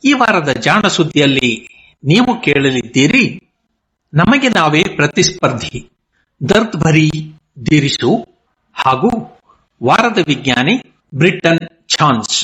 ಈ ವಾರದ ಜಾಣ ಸುದ್ದಿಯಲ್ಲಿ ನೀವು ಕೇಳಲಿದ್ದೀರಿ ನಮಗೆ ನಾವೇ ಪ್ರತಿಸ್ಪರ್ಧಿ ದರ್ದ್ ಭರಿ ದಿರಿಸು ಹಾಗೂ ವಾರದ ವಿಜ್ಞಾನಿ ಬ್ರಿಟನ್ ಚಾನ್ಸ್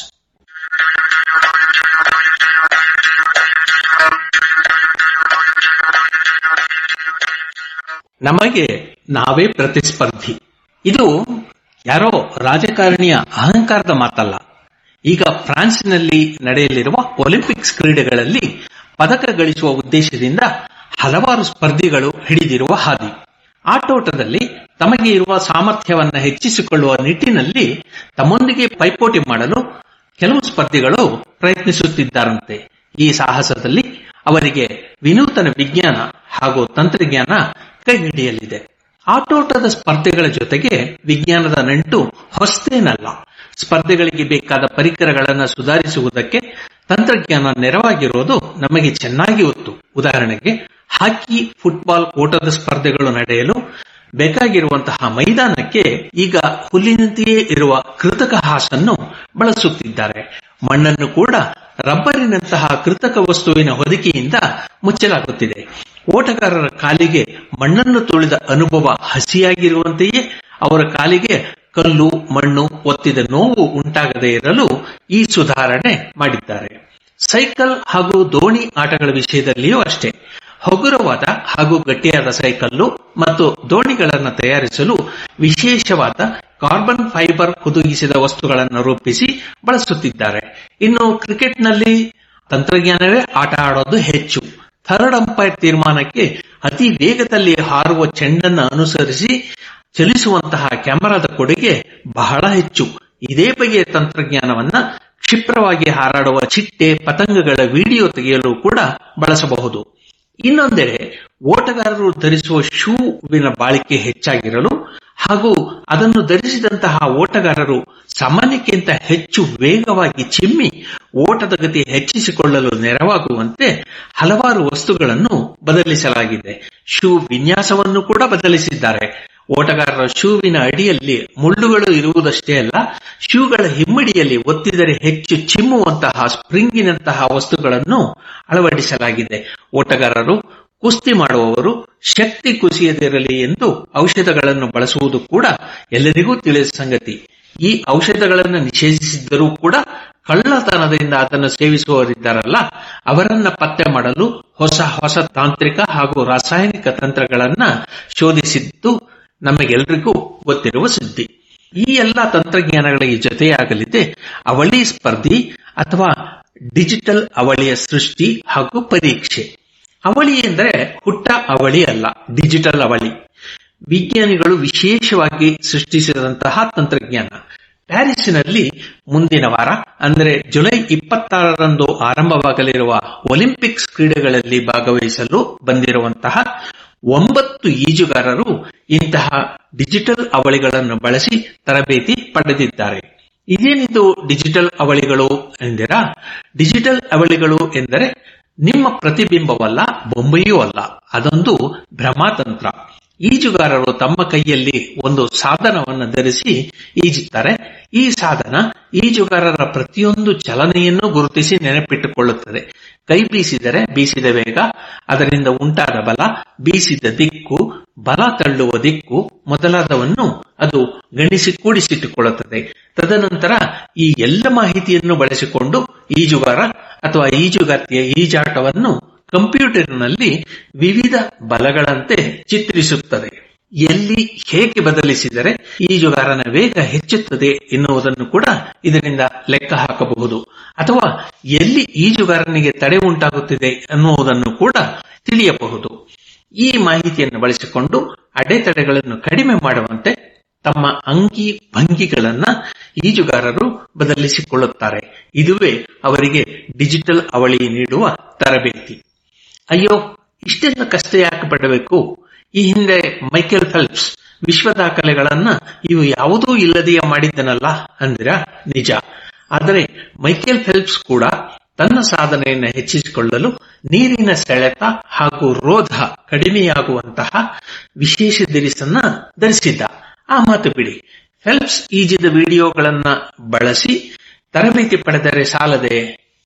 ನಮಗೆ ನಾವೇ ಪ್ರತಿಸ್ಪರ್ಧಿ ಇದು ಯಾರೋ ರಾಜಕಾರಣಿಯ ಅಹಂಕಾರದ ಮಾತಲ್ಲ ಈಗ ಫ್ರಾನ್ಸ್ನಲ್ಲಿ ನಡೆಯಲಿರುವ ಒಲಿಂಪಿಕ್ಸ್ ಕ್ರೀಡೆಗಳಲ್ಲಿ ಪದಕ ಗಳಿಸುವ ಉದ್ದೇಶದಿಂದ ಹಲವಾರು ಸ್ಪರ್ಧಿಗಳು ಹಿಡಿದಿರುವ ಹಾದಿ ಆಟೋಟದಲ್ಲಿ ತಮಗೆ ಇರುವ ಸಾಮರ್ಥ್ಯವನ್ನು ಹೆಚ್ಚಿಸಿಕೊಳ್ಳುವ ನಿಟ್ಟಿನಲ್ಲಿ ತಮ್ಮೊಂದಿಗೆ ಪೈಪೋಟಿ ಮಾಡಲು ಕೆಲವು ಸ್ಪರ್ಧಿಗಳು ಪ್ರಯತ್ನಿಸುತ್ತಿದ್ದಾರಂತೆ ಈ ಸಾಹಸದಲ್ಲಿ ಅವರಿಗೆ ವಿನೂತನ ವಿಜ್ಞಾನ ಹಾಗೂ ತಂತ್ರಜ್ಞಾನ ಕೈ ಹಿಡಿಯಲಿದೆ ಆಟೋಟದ ಸ್ಪರ್ಧೆಗಳ ಜೊತೆಗೆ ವಿಜ್ಞಾನದ ನಂಟು ಹೊಸತೇನಲ್ಲ ಸ್ಪರ್ಧೆಗಳಿಗೆ ಬೇಕಾದ ಪರಿಕರಗಳನ್ನು ಸುಧಾರಿಸುವುದಕ್ಕೆ ತಂತ್ರಜ್ಞಾನ ನೆರವಾಗಿರೋದು ನಮಗೆ ಚೆನ್ನಾಗಿ ಗೊತ್ತು ಉದಾಹರಣೆಗೆ ಹಾಕಿ ಫುಟ್ಬಾಲ್ ಓಟದ ಸ್ಪರ್ಧೆಗಳು ನಡೆಯಲು ಬೇಕಾಗಿರುವಂತಹ ಮೈದಾನಕ್ಕೆ ಈಗ ಹುಲ್ಲಿನಂತೆಯೇ ಇರುವ ಕೃತಕ ಹಾಸನ್ನು ಬಳಸುತ್ತಿದ್ದಾರೆ ಮಣ್ಣನ್ನು ಕೂಡ ರಬ್ಬರಿನಂತಹ ಕೃತಕ ವಸ್ತುವಿನ ಹೊದಿಕೆಯಿಂದ ಮುಚ್ಚಲಾಗುತ್ತಿದೆ ಓಟಗಾರರ ಕಾಲಿಗೆ ಮಣ್ಣನ್ನು ತುಳಿದ ಅನುಭವ ಹಸಿಯಾಗಿರುವಂತೆಯೇ ಅವರ ಕಾಲಿಗೆ ಕಲ್ಲು ಮಣ್ಣು ಒತ್ತಿದ ನೋವು ಉಂಟಾಗದೇ ಇರಲು ಈ ಸುಧಾರಣೆ ಮಾಡಿದ್ದಾರೆ ಸೈಕಲ್ ಹಾಗೂ ದೋಣಿ ಆಟಗಳ ವಿಷಯದಲ್ಲಿಯೂ ಅಷ್ಟೇ ಹಗುರವಾದ ಹಾಗೂ ಗಟ್ಟಿಯಾದ ಸೈಕಲ್ಲು ಮತ್ತು ದೋಣಿಗಳನ್ನು ತಯಾರಿಸಲು ವಿಶೇಷವಾದ ಕಾರ್ಬನ್ ಫೈಬರ್ ಹುದುಗಿಸಿದ ವಸ್ತುಗಳನ್ನು ರೂಪಿಸಿ ಬಳಸುತ್ತಿದ್ದಾರೆ ಇನ್ನು ಕ್ರಿಕೆಟ್ನಲ್ಲಿ ತಂತ್ರಜ್ಞಾನವೇ ಆಟ ಆಡೋದು ಹೆಚ್ಚು ಥರ್ಡ್ ಅಂಪೈರ್ ತೀರ್ಮಾನಕ್ಕೆ ಅತಿ ವೇಗದಲ್ಲಿ ಹಾರುವ ಚೆಂಡನ್ನು ಅನುಸರಿಸಿ ಚಲಿಸುವಂತಹ ಕ್ಯಾಮೆರಾದ ಕೊಡುಗೆ ಬಹಳ ಹೆಚ್ಚು ಇದೇ ಬಗೆಯ ತಂತ್ರಜ್ಞಾನವನ್ನ ಕ್ಷಿಪ್ರವಾಗಿ ಹಾರಾಡುವ ಚಿಟ್ಟೆ ಪತಂಗಗಳ ವಿಡಿಯೋ ತೆಗೆಯಲು ಕೂಡ ಬಳಸಬಹುದು ಇನ್ನೊಂದೆಡೆ ಓಟಗಾರರು ಧರಿಸುವ ಶೂವಿನ ಬಾಳಿಕೆ ಹೆಚ್ಚಾಗಿರಲು ಹಾಗೂ ಅದನ್ನು ಧರಿಸಿದಂತಹ ಓಟಗಾರರು ಸಾಮಾನ್ಯಕ್ಕಿಂತ ಹೆಚ್ಚು ವೇಗವಾಗಿ ಚಿಮ್ಮಿ ಓಟದ ಗತಿ ಹೆಚ್ಚಿಸಿಕೊಳ್ಳಲು ನೆರವಾಗುವಂತೆ ಹಲವಾರು ವಸ್ತುಗಳನ್ನು ಬದಲಿಸಲಾಗಿದೆ ಶೂ ವಿನ್ಯಾಸವನ್ನು ಕೂಡ ಬದಲಿಸಿದ್ದಾರೆ ಓಟಗಾರರ ಶೂವಿನ ಅಡಿಯಲ್ಲಿ ಮುಳ್ಳುಗಳು ಇರುವುದಷ್ಟೇ ಅಲ್ಲ ಶೂಗಳ ಹಿಮ್ಮಡಿಯಲ್ಲಿ ಒತ್ತಿದರೆ ಹೆಚ್ಚು ಚಿಮ್ಮುವಂತಹ ಸ್ಪ್ರಿಂಗಿನಂತಹ ವಸ್ತುಗಳನ್ನು ಅಳವಡಿಸಲಾಗಿದೆ ಓಟಗಾರರು ಕುಸ್ತಿ ಮಾಡುವವರು ಶಕ್ತಿ ಕುಸಿಯದಿರಲಿ ಎಂದು ಔಷಧಗಳನ್ನು ಬಳಸುವುದು ಕೂಡ ಎಲ್ಲರಿಗೂ ತಿಳಿದ ಸಂಗತಿ ಈ ಔಷಧಗಳನ್ನು ನಿಷೇಧಿಸಿದ್ದರೂ ಕೂಡ ಕಳ್ಳತನದಿಂದ ಅದನ್ನು ಸೇವಿಸುವವರಿದ್ದಾರಲ್ಲ ಅವರನ್ನ ಪತ್ತೆ ಮಾಡಲು ಹೊಸ ಹೊಸ ತಾಂತ್ರಿಕ ಹಾಗೂ ರಾಸಾಯನಿಕ ತಂತ್ರಗಳನ್ನ ಶೋಧಿಸಿದ್ದು ನಮಗೆಲ್ಲರಿಗೂ ಗೊತ್ತಿರುವ ಸುದ್ದಿ ಈ ಎಲ್ಲ ತಂತ್ರಜ್ಞಾನಗಳಿಗೆ ಜೊತೆಯಾಗಲಿದೆ ಅವಳಿ ಸ್ಪರ್ಧಿ ಅಥವಾ ಡಿಜಿಟಲ್ ಅವಳಿಯ ಸೃಷ್ಟಿ ಹಾಗೂ ಪರೀಕ್ಷೆ ಅವಳಿ ಎಂದರೆ ಹುಟ್ಟ ಅವಳಿ ಅಲ್ಲ ಡಿಜಿಟಲ್ ಅವಳಿ ವಿಜ್ಞಾನಿಗಳು ವಿಶೇಷವಾಗಿ ಸೃಷ್ಟಿಸಿದಂತಹ ತಂತ್ರಜ್ಞಾನ ಪ್ಯಾರಿಸ್ನಲ್ಲಿ ಮುಂದಿನ ವಾರ ಅಂದರೆ ಜುಲೈ ಇಪ್ಪತ್ತಾರರಂದು ಆರಂಭವಾಗಲಿರುವ ಒಲಿಂಪಿಕ್ಸ್ ಕ್ರೀಡೆಗಳಲ್ಲಿ ಭಾಗವಹಿಸಲು ಬಂದಿರುವಂತಹ ಒಂಬತ್ತು ಈಜುಗಾರರು ಇಂತಹ ಡಿಜಿಟಲ್ ಅವಳಿಗಳನ್ನು ಬಳಸಿ ತರಬೇತಿ ಪಡೆದಿದ್ದಾರೆ ಇದೇನಿದು ಡಿಜಿಟಲ್ ಅವಳಿಗಳು ಎಂದಿರಾ ಡಿಜಿಟಲ್ ಅವಳಿಗಳು ಎಂದರೆ ನಿಮ್ಮ ಪ್ರತಿಬಿಂಬವಲ್ಲ ಬೊಂಬೆಯೂ ಅಲ್ಲ ಅದೊಂದು ಭ್ರಮಾತಂತ್ರ ಈಜುಗಾರರು ತಮ್ಮ ಕೈಯಲ್ಲಿ ಒಂದು ಸಾಧನವನ್ನು ಧರಿಸಿ ಈಜುತ್ತಾರೆ ಈ ಸಾಧನ ಈಜುಗಾರರ ಪ್ರತಿಯೊಂದು ಚಲನೆಯನ್ನು ಗುರುತಿಸಿ ನೆನಪಿಟ್ಟುಕೊಳ್ಳುತ್ತದೆ ಕೈ ಬೀಸಿದರೆ ಬೀಸಿದ ವೇಗ ಅದರಿಂದ ಉಂಟಾದ ಬಲ ಬೀಸಿದ ದಿಕ್ಕು ಬಲ ತಳ್ಳುವ ದಿಕ್ಕು ಮೊದಲಾದವನ್ನು ಅದು ಗಣಿಸಿ ಕೂಡಿಸಿಟ್ಟುಕೊಳ್ಳುತ್ತದೆ ತದನಂತರ ಈ ಎಲ್ಲ ಮಾಹಿತಿಯನ್ನು ಬಳಸಿಕೊಂಡು ಈಜುಗಾರ ಅಥವಾ ಈಜುಗಾರ್ತಿಯ ಈಜಾಟವನ್ನು ಕಂಪ್ಯೂಟರ್ನಲ್ಲಿ ವಿವಿಧ ಬಲಗಳಂತೆ ಚಿತ್ರಿಸುತ್ತದೆ ಎಲ್ಲಿ ಹೇಗೆ ಬದಲಿಸಿದರೆ ಈಜುಗಾರನ ವೇಗ ಹೆಚ್ಚುತ್ತದೆ ಎನ್ನುವುದನ್ನು ಕೂಡ ಇದರಿಂದ ಲೆಕ್ಕ ಹಾಕಬಹುದು ಅಥವಾ ಎಲ್ಲಿ ಈಜುಗಾರನಿಗೆ ತಡೆ ಉಂಟಾಗುತ್ತಿದೆ ಅನ್ನುವುದನ್ನು ಕೂಡ ತಿಳಿಯಬಹುದು ಈ ಮಾಹಿತಿಯನ್ನು ಬಳಸಿಕೊಂಡು ಅಡೆತಡೆಗಳನ್ನು ಕಡಿಮೆ ಮಾಡುವಂತೆ ತಮ್ಮ ಅಂಗಿ ಭಂಗಿಗಳನ್ನ ಈಜುಗಾರರು ಬದಲಿಸಿಕೊಳ್ಳುತ್ತಾರೆ ಇದುವೇ ಅವರಿಗೆ ಡಿಜಿಟಲ್ ಅವಳಿ ನೀಡುವ ತರಬೇತಿ ಅಯ್ಯೋ ಇಷ್ಟೆಲ್ಲ ಕಷ್ಟ ಯಾಕೆ ಪಡಬೇಕು ಈ ಹಿಂದೆ ಮೈಕೆಲ್ ಫೆಲ್ಪ್ಸ್ ವಿಶ್ವ ದಾಖಲೆಗಳನ್ನ ಇವು ಯಾವುದೂ ಇಲ್ಲದೆಯೇ ಮಾಡಿದ್ದನಲ್ಲ ಅಂದಿರಾ ನಿಜ ಆದರೆ ಮೈಕೆಲ್ ಫೆಲ್ಪ್ಸ್ ಕೂಡ ತನ್ನ ಸಾಧನೆಯನ್ನು ಹೆಚ್ಚಿಸಿಕೊಳ್ಳಲು ನೀರಿನ ಸೆಳೆತ ಹಾಗೂ ರೋಧ ಕಡಿಮೆಯಾಗುವಂತಹ ವಿಶೇಷ ದಿರಿಸನ್ನ ಧರಿಸಿದ್ದ ಆ ಮಾತು ಬಿಡಿ ಫೆಲ್ಪ್ಸ್ ಈಜಿದ ವಿಡಿಯೋಗಳನ್ನ ಬಳಸಿ ತರಬೇತಿ ಪಡೆದರೆ ಸಾಲದೆ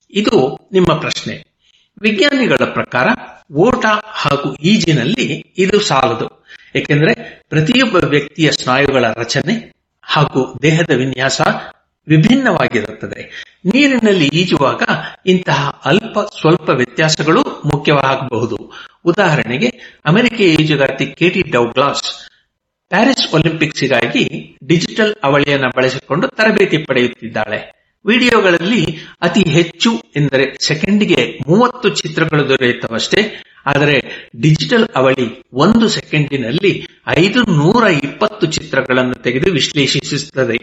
ಇದು ನಿಮ್ಮ ಪ್ರಶ್ನೆ ವಿಜ್ಞಾನಿಗಳ ಪ್ರಕಾರ ಓಟ ಹಾಗೂ ಈಜಿನಲ್ಲಿ ಇದು ಸಾಲದು ಏಕೆಂದರೆ ಪ್ರತಿಯೊಬ್ಬ ವ್ಯಕ್ತಿಯ ಸ್ನಾಯುಗಳ ರಚನೆ ಹಾಗೂ ದೇಹದ ವಿನ್ಯಾಸ ವಿಭಿನ್ನವಾಗಿರುತ್ತದೆ ನೀರಿನಲ್ಲಿ ಈಜುವಾಗ ಇಂತಹ ಅಲ್ಪ ಸ್ವಲ್ಪ ವ್ಯತ್ಯಾಸಗಳು ಮುಖ್ಯವಾಗಬಹುದು ಉದಾಹರಣೆಗೆ ಅಮೆರಿಕ ಈಜುಗಾರ್ತಿ ಕೆಟಿ ಡೌಗ್ಲಾಸ್ ಪ್ಯಾರಿಸ್ ಒಲಿಂಪಿಕ್ಸ್ಗಾಗಿ ಡಿಜಿಟಲ್ ಅವಳಿಯನ್ನು ಬಳಸಿಕೊಂಡು ತರಬೇತಿ ಪಡೆಯುತ್ತಿದ್ದಾಳೆ ವಿಡಿಯೋಗಳಲ್ಲಿ ಅತಿ ಹೆಚ್ಚು ಎಂದರೆ ಸೆಕೆಂಡ್ಗೆ ಮೂವತ್ತು ಚಿತ್ರಗಳು ದೊರೆಯುತ್ತವಷ್ಟೇ ಆದರೆ ಡಿಜಿಟಲ್ ಅವಳಿ ಒಂದು ಸೆಕೆಂಡಿನಲ್ಲಿ ಐದು ನೂರ ಇಪ್ಪತ್ತು ಚಿತ್ರಗಳನ್ನು ತೆಗೆದು ವಿಶ್ಲೇಷಿಸುತ್ತದೆ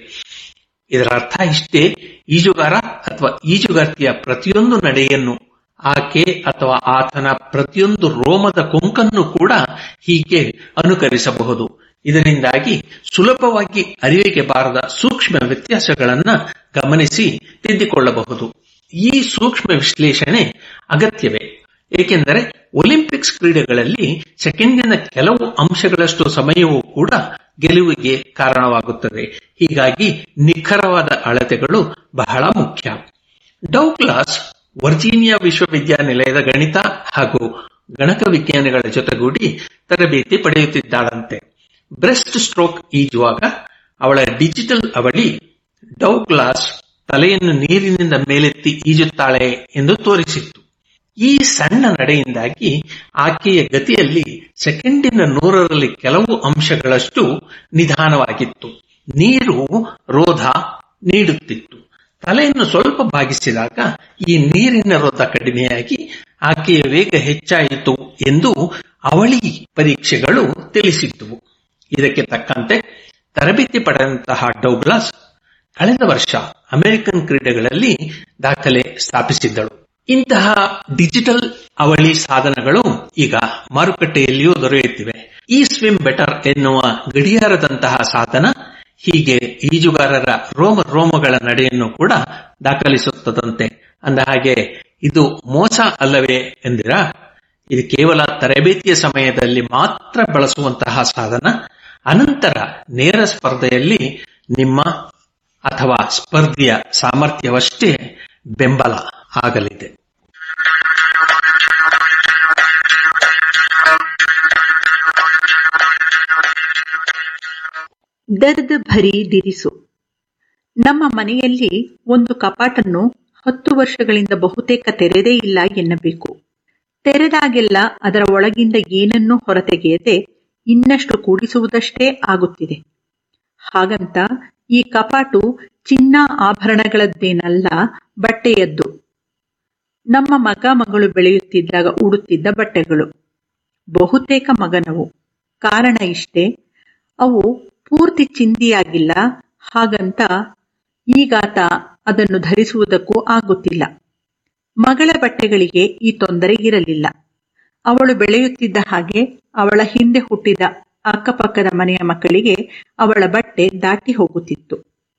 ಇದರ ಅರ್ಥ ಇಷ್ಟೇ ಈಜುಗಾರ ಅಥವಾ ಈಜುಗಾರ್ತಿಯ ಪ್ರತಿಯೊಂದು ನಡೆಯನ್ನು ಆಕೆ ಅಥವಾ ಆತನ ಪ್ರತಿಯೊಂದು ರೋಮದ ಕೊಂಕನ್ನು ಕೂಡ ಹೀಗೆ ಅನುಕರಿಸಬಹುದು ಇದರಿಂದಾಗಿ ಸುಲಭವಾಗಿ ಅರಿವಿಗೆ ಬಾರದ ಸೂಕ್ಷ್ಮ ವ್ಯತ್ಯಾಸಗಳನ್ನ ಗಮನಿಸಿ ತಿದ್ದಿಕೊಳ್ಳಬಹುದು ಈ ಸೂಕ್ಷ್ಮ ವಿಶ್ಲೇಷಣೆ ಅಗತ್ಯವೇ ಏಕೆಂದರೆ ಒಲಿಂಪಿಕ್ಸ್ ಕ್ರೀಡೆಗಳಲ್ಲಿ ಸೆಕೆಂಡಿನ ಕೆಲವು ಅಂಶಗಳಷ್ಟು ಸಮಯವೂ ಕೂಡ ಗೆಲುವಿಗೆ ಕಾರಣವಾಗುತ್ತದೆ ಹೀಗಾಗಿ ನಿಖರವಾದ ಅಳತೆಗಳು ಬಹಳ ಮುಖ್ಯ ಡೌಗ್ಲಾಸ್ ವರ್ಜೀನಿಯಾ ವಿಶ್ವವಿದ್ಯಾನಿಲಯದ ಗಣಿತ ಹಾಗೂ ಗಣಕ ವಿಜ್ಞಾನಿಗಳ ಜೊತೆಗೂಡಿ ತರಬೇತಿ ಪಡೆಯುತ್ತಿದ್ದಾಳಂತೆ ಬ್ರೆಸ್ಟ್ ಸ್ಟ್ರೋಕ್ ಈಜುವಾಗ ಅವಳ ಡಿಜಿಟಲ್ ಅವಳಿ ಡೌಗ್ಲಾಸ್ ತಲೆಯನ್ನು ನೀರಿನಿಂದ ಮೇಲೆತ್ತಿ ಈಜುತ್ತಾಳೆ ಎಂದು ತೋರಿಸಿತ್ತು ಈ ಸಣ್ಣ ನಡೆಯಿಂದಾಗಿ ಆಕೆಯ ಗತಿಯಲ್ಲಿ ಸೆಕೆಂಡಿನ ನೂರರಲ್ಲಿ ಕೆಲವು ಅಂಶಗಳಷ್ಟು ನಿಧಾನವಾಗಿತ್ತು ನೀರು ರೋಧ ನೀಡುತ್ತಿತ್ತು ತಲೆಯನ್ನು ಸ್ವಲ್ಪ ಬಾಗಿಸಿದಾಗ ಈ ನೀರಿನ ರೋಧ ಕಡಿಮೆಯಾಗಿ ಆಕೆಯ ವೇಗ ಹೆಚ್ಚಾಯಿತು ಎಂದು ಅವಳಿ ಪರೀಕ್ಷೆಗಳು ತಿಳಿಸಿದ್ದುವು ಇದಕ್ಕೆ ತಕ್ಕಂತೆ ತರಬೇತಿ ಪಡೆದಂತಹ ಡೌಗ್ಲಾಸ್ ಕಳೆದ ವರ್ಷ ಅಮೆರಿಕನ್ ಕ್ರೀಡೆಗಳಲ್ಲಿ ದಾಖಲೆ ಸ್ಥಾಪಿಸಿದ್ದಳು ಇಂತಹ ಡಿಜಿಟಲ್ ಅವಳಿ ಸಾಧನಗಳು ಈಗ ಮಾರುಕಟ್ಟೆಯಲ್ಲಿಯೂ ದೊರೆಯುತ್ತಿವೆ ಈ ಸ್ವಿಮ್ ಬೆಟರ್ ಎನ್ನುವ ಗಡಿಯಾರದಂತಹ ಸಾಧನ ಹೀಗೆ ಈಜುಗಾರರ ರೋಮ ರೋಮಗಳ ನಡೆಯನ್ನು ಕೂಡ ದಾಖಲಿಸುತ್ತದಂತೆ ಅಂದ ಹಾಗೆ ಇದು ಮೋಸ ಅಲ್ಲವೇ ಎಂದಿರಾ ಇದು ಕೇವಲ ತರಬೇತಿಯ ಸಮಯದಲ್ಲಿ ಮಾತ್ರ ಬಳಸುವಂತಹ ಸಾಧನ ಅನಂತರ ನೇರ ಸ್ಪರ್ಧೆಯಲ್ಲಿ ನಿಮ್ಮ ಅಥವಾ ಸ್ಪರ್ಧೆಯ ಸಾಮರ್ಥ್ಯವಷ್ಟೇ ಬೆಂಬಲ ಆಗಲಿದೆ ದರ್ದ್ ಭರಿ ದಿರಿಸು ನಮ್ಮ ಮನೆಯಲ್ಲಿ ಒಂದು ಕಪಾಟನ್ನು ಹತ್ತು ವರ್ಷಗಳಿಂದ ಬಹುತೇಕ ತೆರೆದೇ ಇಲ್ಲ ಎನ್ನಬೇಕು ತೆರೆದಾಗೆಲ್ಲ ಅದರ ಒಳಗಿಂದ ಏನನ್ನೂ ಹೊರತೆಗೆಯದೆ ಇನ್ನಷ್ಟು ಕೂಡಿಸುವುದಷ್ಟೇ ಆಗುತ್ತಿದೆ ಹಾಗಂತ ಈ ಕಪಾಟು ಚಿನ್ನ ಆಭರಣಗಳದ್ದೇನಲ್ಲ ಬಟ್ಟೆಯದ್ದು ನಮ್ಮ ಮಗ ಮಗಳು ಬೆಳೆಯುತ್ತಿದ್ದಾಗ ಉಡುತ್ತಿದ್ದ ಬಟ್ಟೆಗಳು ಬಹುತೇಕ ಮಗನವು ಕಾರಣ ಇಷ್ಟೇ ಅವು ಪೂರ್ತಿ ಚಿಂದಿಯಾಗಿಲ್ಲ ಹಾಗಂತ ಈಗಾತ ಅದನ್ನು ಧರಿಸುವುದಕ್ಕೂ ಆಗುತ್ತಿಲ್ಲ ಮಗಳ ಬಟ್ಟೆಗಳಿಗೆ ಈ ತೊಂದರೆ ಇರಲಿಲ್ಲ ಅವಳು ಬೆಳೆಯುತ್ತಿದ್ದ ಹಾಗೆ ಅವಳ ಹಿಂದೆ ಹುಟ್ಟಿದ ಅಕ್ಕಪಕ್ಕದ ಮನೆಯ ಮಕ್ಕಳಿಗೆ ಅವಳ ಬಟ್ಟೆ ದಾಟಿ ಹೋಗುತ್ತಿತ್ತು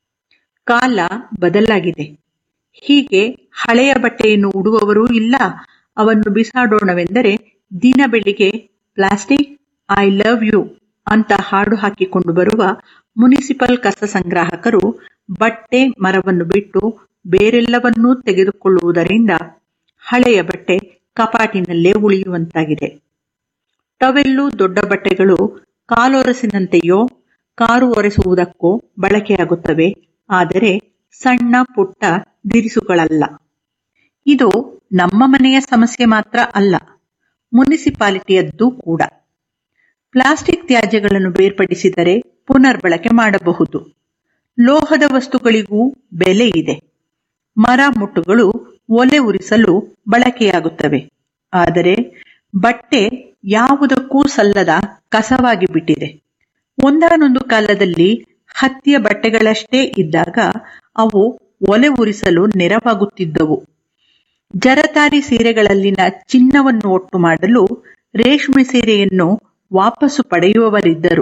ಕಾಲ ಬದಲಾಗಿದೆ ಹೀಗೆ ಹಳೆಯ ಬಟ್ಟೆಯನ್ನು ಉಡುವವರೂ ಇಲ್ಲ ಅವನ್ನು ಬಿಸಾಡೋಣವೆಂದರೆ ದಿನ ಬೆಳಿಗ್ಗೆ ಪ್ಲಾಸ್ಟಿಕ್ ಐ ಲವ್ ಯು ಅಂತ ಹಾಡು ಹಾಕಿಕೊಂಡು ಬರುವ ಮುನಿಸಿಪಲ್ ಕಸ ಸಂಗ್ರಾಹಕರು ಬಟ್ಟೆ ಮರವನ್ನು ಬಿಟ್ಟು ಬೇರೆಲ್ಲವನ್ನೂ ತೆಗೆದುಕೊಳ್ಳುವುದರಿಂದ ಹಳೆಯ ಬಟ್ಟೆ ಕಪಾಟಿನಲ್ಲೇ ಉಳಿಯುವಂತಾಗಿದೆ ಟವೆಲ್ಲು ದೊಡ್ಡ ಬಟ್ಟೆಗಳು ಕಾಲೊರೆಸಿನಂತೆಯೋ ಕಾರು ಒರೆಸುವುದಕ್ಕೋ ಬಳಕೆಯಾಗುತ್ತವೆ ಆದರೆ ಸಣ್ಣ ಪುಟ್ಟ ದಿರಿಸುಗಳಲ್ಲ ಇದು ನಮ್ಮ ಮನೆಯ ಸಮಸ್ಯೆ ಮಾತ್ರ ಅಲ್ಲ ಮುನಿಸಿಪಾಲಿಟಿಯದ್ದು ಕೂಡ ಪ್ಲಾಸ್ಟಿಕ್ ತ್ಯಾಜ್ಯಗಳನ್ನು ಬೇರ್ಪಡಿಸಿದರೆ ಪುನರ್ಬಳಕೆ ಮಾಡಬಹುದು ಲೋಹದ ವಸ್ತುಗಳಿಗೂ ಬೆಲೆ ಇದೆ ಮರ ಮುಟ್ಟುಗಳು ಒಲೆ ಉರಿಸಲು ಬಳಕೆಯಾಗುತ್ತವೆ ಆದರೆ ಬಟ್ಟೆ ಯಾವುದಕ್ಕೂ ಸಲ್ಲದ ಕಸವಾಗಿ ಬಿಟ್ಟಿದೆ ಒಂದಾನೊಂದು ಕಾಲದಲ್ಲಿ ಹತ್ತಿಯ ಬಟ್ಟೆಗಳಷ್ಟೇ ಇದ್ದಾಗ ಅವು ಒಲೆ ಉರಿಸಲು ನೆರವಾಗುತ್ತಿದ್ದವು ಜರತಾರಿ ಸೀರೆಗಳಲ್ಲಿನ ಚಿನ್ನವನ್ನು ಒಟ್ಟು ಮಾಡಲು ರೇಷ್ಮೆ ಸೀರೆಯನ್ನು ವಾಪಸ್ಸು ಪಡೆಯುವವರಿದ್ದರು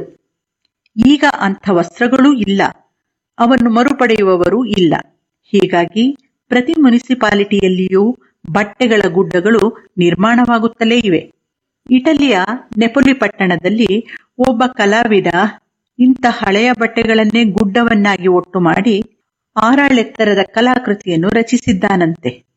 ಈಗ ಅಂಥ ವಸ್ತ್ರಗಳೂ ಇಲ್ಲ ಅವನ್ನು ಮರುಪಡೆಯುವವರೂ ಇಲ್ಲ ಹೀಗಾಗಿ ಪ್ರತಿ ಮುನಿಸಿಪಾಲಿಟಿಯಲ್ಲಿಯೂ ಬಟ್ಟೆಗಳ ಗುಡ್ಡಗಳು ನಿರ್ಮಾಣವಾಗುತ್ತಲೇ ಇವೆ ಇಟಲಿಯ ನೆಪೊಲಿ ಪಟ್ಟಣದಲ್ಲಿ ಒಬ್ಬ ಕಲಾವಿದ ಇಂಥ ಹಳೆಯ ಬಟ್ಟೆಗಳನ್ನೇ ಗುಡ್ಡವನ್ನಾಗಿ ಒಟ್ಟು ಮಾಡಿ ಆರಾಳೆತ್ತರದ ಕಲಾಕೃತಿಯನ್ನು ರಚಿಸಿದ್ದಾನಂತೆ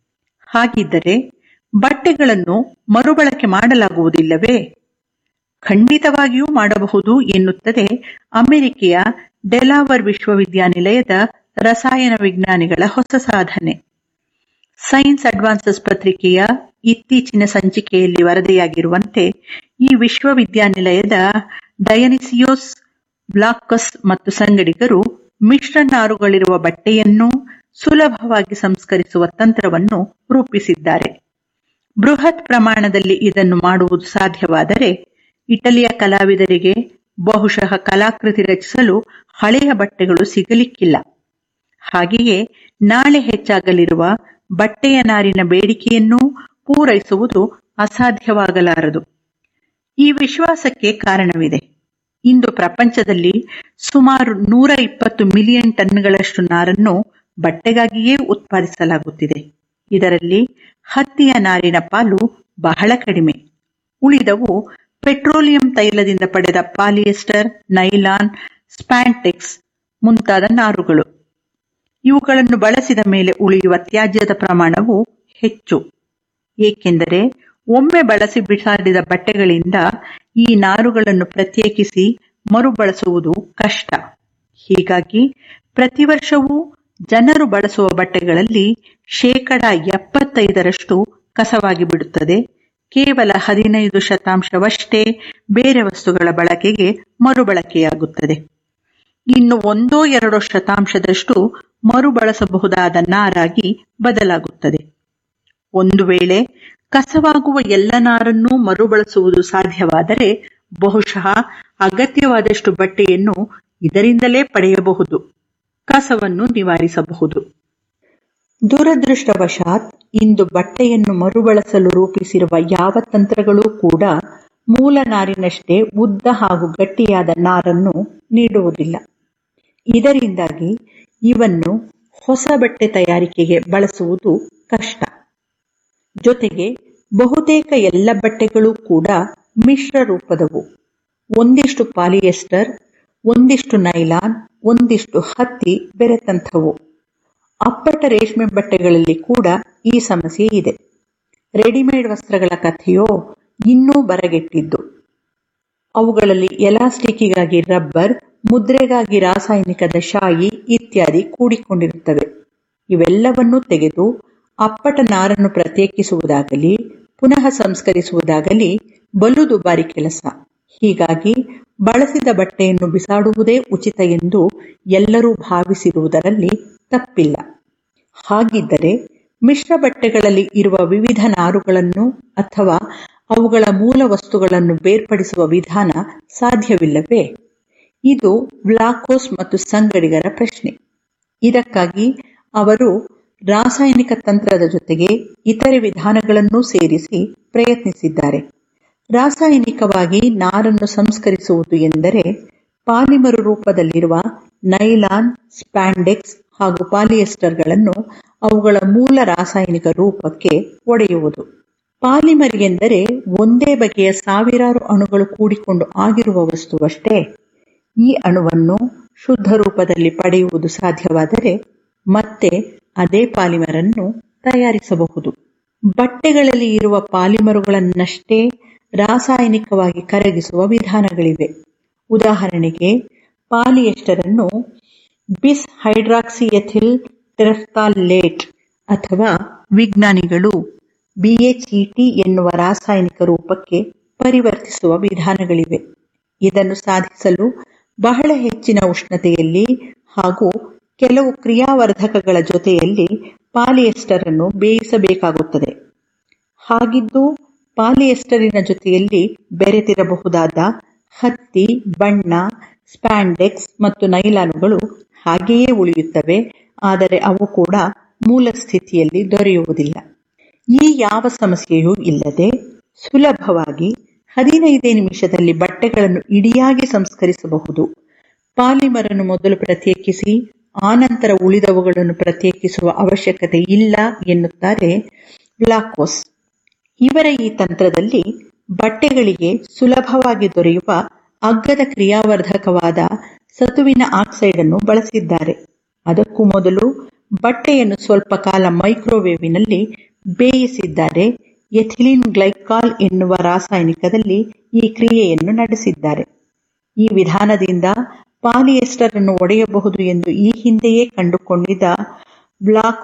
ಹಾಗಿದ್ದರೆ ಬಟ್ಟೆಗಳನ್ನು ಮರುಬಳಕೆ ಮಾಡಲಾಗುವುದಿಲ್ಲವೇ ಖಂಡಿತವಾಗಿಯೂ ಮಾಡಬಹುದು ಎನ್ನುತ್ತದೆ ಅಮೆರಿಕೆಯ ಡೆಲಾವರ್ ವಿಶ್ವವಿದ್ಯಾನಿಲಯದ ರಸಾಯನ ವಿಜ್ಞಾನಿಗಳ ಹೊಸ ಸಾಧನೆ ಸೈನ್ಸ್ ಅಡ್ವಾನ್ಸಸ್ ಪತ್ರಿಕೆಯ ಇತ್ತೀಚಿನ ಸಂಚಿಕೆಯಲ್ಲಿ ವರದಿಯಾಗಿರುವಂತೆ ಈ ವಿಶ್ವವಿದ್ಯಾನಿಲಯದ ಡಯನಿಸಿಯೋಸ್ ಬ್ಲಾಕಸ್ ಮತ್ತು ಸಂಗಡಿಗರು ಮಿಶ್ರ ನಾರುಗಳಿರುವ ಬಟ್ಟೆಯನ್ನು ಸುಲಭವಾಗಿ ಸಂಸ್ಕರಿಸುವ ತಂತ್ರವನ್ನು ರೂಪಿಸಿದ್ದಾರೆ ಬೃಹತ್ ಪ್ರಮಾಣದಲ್ಲಿ ಇದನ್ನು ಮಾಡುವುದು ಸಾಧ್ಯವಾದರೆ ಇಟಲಿಯ ಕಲಾವಿದರಿಗೆ ಬಹುಶಃ ಕಲಾಕೃತಿ ರಚಿಸಲು ಹಳೆಯ ಬಟ್ಟೆಗಳು ಸಿಗಲಿಕ್ಕಿಲ್ಲ ಹಾಗೆಯೇ ನಾಳೆ ಹೆಚ್ಚಾಗಲಿರುವ ಬಟ್ಟೆಯ ನಾರಿನ ಬೇಡಿಕೆಯನ್ನೂ ಪೂರೈಸುವುದು ಅಸಾಧ್ಯವಾಗಲಾರದು ಈ ವಿಶ್ವಾಸಕ್ಕೆ ಕಾರಣವಿದೆ ಇಂದು ಪ್ರಪಂಚದಲ್ಲಿ ಸುಮಾರು ನೂರ ಇಪ್ಪತ್ತು ಮಿಲಿಯನ್ ಟನ್ಗಳಷ್ಟು ನಾರನ್ನು ಬಟ್ಟೆಗಾಗಿಯೇ ಉತ್ಪಾದಿಸಲಾಗುತ್ತಿದೆ ಇದರಲ್ಲಿ ಹತ್ತಿಯ ನಾರಿನ ಪಾಲು ಬಹಳ ಕಡಿಮೆ ಉಳಿದವು ಪೆಟ್ರೋಲಿಯಂ ತೈಲದಿಂದ ಪಡೆದ ಪಾಲಿಯೆಸ್ಟರ್ ನೈಲಾನ್ ಸ್ಪ್ಯಾಂಟೆಕ್ಸ್ ಮುಂತಾದ ನಾರುಗಳು ಇವುಗಳನ್ನು ಬಳಸಿದ ಮೇಲೆ ಉಳಿಯುವ ತ್ಯಾಜ್ಯದ ಪ್ರಮಾಣವು ಹೆಚ್ಚು ಏಕೆಂದರೆ ಒಮ್ಮೆ ಬಳಸಿ ಬಿಸಾಡಿದ ಬಟ್ಟೆಗಳಿಂದ ಈ ನಾರುಗಳನ್ನು ಪ್ರತ್ಯೇಕಿಸಿ ಮರುಬಳಸುವುದು ಕಷ್ಟ ಹೀಗಾಗಿ ಪ್ರತಿ ವರ್ಷವೂ ಜನರು ಬಳಸುವ ಬಟ್ಟೆಗಳಲ್ಲಿ ಶೇಕಡ ಎಪ್ಪತ್ತೈದರಷ್ಟು ಕಸವಾಗಿ ಬಿಡುತ್ತದೆ ಕೇವಲ ಹದಿನೈದು ಶತಾಂಶವಷ್ಟೇ ಬೇರೆ ವಸ್ತುಗಳ ಬಳಕೆಗೆ ಮರುಬಳಕೆಯಾಗುತ್ತದೆ ಇನ್ನು ಒಂದೋ ಎರಡೋ ಶತಾಂಶದಷ್ಟು ಮರುಬಳಸಬಹುದಾದ ನಾರಾಗಿ ಬದಲಾಗುತ್ತದೆ ಒಂದು ವೇಳೆ ಕಸವಾಗುವ ಎಲ್ಲ ನಾರನ್ನೂ ಮರುಬಳಸುವುದು ಸಾಧ್ಯವಾದರೆ ಬಹುಶಃ ಅಗತ್ಯವಾದಷ್ಟು ಬಟ್ಟೆಯನ್ನು ಇದರಿಂದಲೇ ಪಡೆಯಬಹುದು ಕಸವನ್ನು ನಿವಾರಿಸಬಹುದು ದುರದೃಷ್ಟವಶಾತ್ ಇಂದು ಬಟ್ಟೆಯನ್ನು ಮರುಬಳಸಲು ರೂಪಿಸಿರುವ ಯಾವ ತಂತ್ರಗಳೂ ಕೂಡ ಮೂಲ ನಾರಿನಷ್ಟೇ ಉದ್ದ ಹಾಗೂ ಗಟ್ಟಿಯಾದ ನಾರನ್ನು ನೀಡುವುದಿಲ್ಲ ಇದರಿಂದಾಗಿ ಇವನ್ನು ಹೊಸ ಬಟ್ಟೆ ತಯಾರಿಕೆಗೆ ಬಳಸುವುದು ಕಷ್ಟ ಜೊತೆಗೆ ಬಹುತೇಕ ಎಲ್ಲ ಬಟ್ಟೆಗಳು ಕೂಡ ಮಿಶ್ರ ರೂಪದವು ಒಂದಿಷ್ಟು ಪಾಲಿಯೆಸ್ಟರ್ ಒಂದಿಷ್ಟು ನೈಲಾನ್ ಒಂದಿಷ್ಟು ಹತ್ತಿ ಬೆರೆತಂಥವು ಅಪ್ಪಟ ರೇಷ್ಮೆ ಬಟ್ಟೆಗಳಲ್ಲಿ ಕೂಡ ಈ ಸಮಸ್ಯೆ ಇದೆ ರೆಡಿಮೇಡ್ ವಸ್ತ್ರಗಳ ಕಥೆಯೋ ಇನ್ನೂ ಬರಗೆಟ್ಟಿದ್ದು ಅವುಗಳಲ್ಲಿ ಎಲಾಸ್ಟಿಕ್ಕಿಗಾಗಿ ರಬ್ಬರ್ ಮುದ್ರೆಗಾಗಿ ರಾಸಾಯನಿಕದ ಶಾಯಿ ಇತ್ಯಾದಿ ಕೂಡಿಕೊಂಡಿರುತ್ತವೆ ಇವೆಲ್ಲವನ್ನೂ ತೆಗೆದು ಅಪ್ಪಟ ನಾರನ್ನು ಪ್ರತ್ಯೇಕಿಸುವುದಾಗಲಿ ಪುನಃ ಸಂಸ್ಕರಿಸುವುದಾಗಲಿ ಬಲು ದುಬಾರಿ ಕೆಲಸ ಹೀಗಾಗಿ ಬಳಸಿದ ಬಟ್ಟೆಯನ್ನು ಬಿಸಾಡುವುದೇ ಉಚಿತ ಎಂದು ಎಲ್ಲರೂ ಭಾವಿಸಿರುವುದರಲ್ಲಿ ತಪ್ಪಿಲ್ಲ ಹಾಗಿದ್ದರೆ ಮಿಶ್ರ ಬಟ್ಟೆಗಳಲ್ಲಿ ಇರುವ ವಿವಿಧ ನಾರುಗಳನ್ನು ಅಥವಾ ಅವುಗಳ ಮೂಲ ವಸ್ತುಗಳನ್ನು ಬೇರ್ಪಡಿಸುವ ವಿಧಾನ ಸಾಧ್ಯವಿಲ್ಲವೇ ಇದು ವ್ಲಾಕೋಸ್ ಮತ್ತು ಸಂಗಡಿಗರ ಪ್ರಶ್ನೆ ಇದಕ್ಕಾಗಿ ಅವರು ರಾಸಾಯನಿಕ ತಂತ್ರದ ಜೊತೆಗೆ ಇತರೆ ವಿಧಾನಗಳನ್ನೂ ಸೇರಿಸಿ ಪ್ರಯತ್ನಿಸಿದ್ದಾರೆ ರಾಸಾಯನಿಕವಾಗಿ ನಾರನ್ನು ಸಂಸ್ಕರಿಸುವುದು ಎಂದರೆ ಪಾಲಿಮರು ರೂಪದಲ್ಲಿರುವ ನೈಲಾನ್ ಸ್ಪ್ಯಾಂಡೆಕ್ಸ್ ಹಾಗೂ ಪಾಲಿಯೆಸ್ಟರ್ಗಳನ್ನು ಅವುಗಳ ಮೂಲ ರಾಸಾಯನಿಕ ರೂಪಕ್ಕೆ ಒಡೆಯುವುದು ಪಾಲಿಮರ್ ಎಂದರೆ ಒಂದೇ ಬಗೆಯ ಸಾವಿರಾರು ಅಣುಗಳು ಕೂಡಿಕೊಂಡು ಆಗಿರುವ ವಸ್ತುವಷ್ಟೇ ಈ ಅಣುವನ್ನು ಶುದ್ಧ ರೂಪದಲ್ಲಿ ಪಡೆಯುವುದು ಸಾಧ್ಯವಾದರೆ ಮತ್ತೆ ಅದೇ ಪಾಲಿಮರ್ ಅನ್ನು ತಯಾರಿಸಬಹುದು ಬಟ್ಟೆಗಳಲ್ಲಿ ಇರುವ ಪಾಲಿಮರುಗಳನ್ನಷ್ಟೇ ರಾಸಾಯನಿಕವಾಗಿ ಕರಗಿಸುವ ವಿಧಾನಗಳಿವೆ ಉದಾಹರಣೆಗೆ ಪಾಲಿಯೆಸ್ಟರ್ ಅನ್ನು ಬಿಸ್ ಹೈಡ್ರಾಕ್ಸಿಯಥಿಲ್ ಟೆರಫ್ತಾಲೇಟ್ ಅಥವಾ ವಿಜ್ಞಾನಿಗಳು ಬಿಎಚ್ಇಟಿ ಎನ್ನುವ ರಾಸಾಯನಿಕ ರೂಪಕ್ಕೆ ಪರಿವರ್ತಿಸುವ ವಿಧಾನಗಳಿವೆ ಇದನ್ನು ಸಾಧಿಸಲು ಬಹಳ ಹೆಚ್ಚಿನ ಉಷ್ಣತೆಯಲ್ಲಿ ಹಾಗೂ ಕೆಲವು ಕ್ರಿಯಾವರ್ಧಕಗಳ ಜೊತೆಯಲ್ಲಿ ಪಾಲಿಯೆಸ್ಟರ್ ಅನ್ನು ಬೇಯಿಸಬೇಕಾಗುತ್ತದೆ ಹಾಗಿದ್ದು ಪಾಲಿಯೆಸ್ಟರಿನ ಜೊತೆಯಲ್ಲಿ ಬೆರೆತಿರಬಹುದಾದ ಹತ್ತಿ ಬಣ್ಣ ಸ್ಪ್ಯಾಂಡೆಕ್ಸ್ ಮತ್ತು ನೈಲಾನುಗಳು ಹಾಗೆಯೇ ಉಳಿಯುತ್ತವೆ ಆದರೆ ಅವು ಕೂಡ ಮೂಲ ಸ್ಥಿತಿಯಲ್ಲಿ ದೊರೆಯುವುದಿಲ್ಲ ಈ ಯಾವ ಸಮಸ್ಯೆಯೂ ಇಲ್ಲದೆ ಸುಲಭವಾಗಿ ಹದಿನೈದೇ ನಿಮಿಷದಲ್ಲಿ ಬಟ್ಟೆಗಳನ್ನು ಇಡಿಯಾಗಿ ಸಂಸ್ಕರಿಸಬಹುದು ಪಾಲಿಮರ್ ಅನ್ನು ಮೊದಲು ಪ್ರತ್ಯೇಕಿಸಿ ಆನಂತರ ಉಳಿದವುಗಳನ್ನು ಪ್ರತ್ಯೇಕಿಸುವ ಅವಶ್ಯಕತೆ ಇಲ್ಲ ಎನ್ನುತ್ತಾರೆ ವ್ಲಾಕೋಸ್ ಇವರ ಈ ತಂತ್ರದಲ್ಲಿ ಬಟ್ಟೆಗಳಿಗೆ ಸುಲಭವಾಗಿ ದೊರೆಯುವ ಅಗ್ಗದ ಕ್ರಿಯಾವರ್ಧಕವಾದ ಸತುವಿನ ಆಕ್ಸೈಡ್ ಅನ್ನು ಬಳಸಿದ್ದಾರೆ ಅದಕ್ಕೂ ಮೊದಲು ಬಟ್ಟೆಯನ್ನು ಸ್ವಲ್ಪ ಕಾಲ ಮೈಕ್ರೋವೇವಿನಲ್ಲಿ ಬೇಯಿಸಿದ್ದಾರೆ ಎಥಿಲಿನ್ ಗ್ಲೈಕಾಲ್ ಎನ್ನುವ ರಾಸಾಯನಿಕದಲ್ಲಿ ಈ ಕ್ರಿಯೆಯನ್ನು ನಡೆಸಿದ್ದಾರೆ ಈ ವಿಧಾನದಿಂದ ಪಾಲಿಯೆಸ್ಟರ್ ಅನ್ನು ಒಡೆಯಬಹುದು ಎಂದು ಈ ಹಿಂದೆಯೇ ಕಂಡುಕೊಂಡಿದ್ದ ಬ್ಲಾಕ್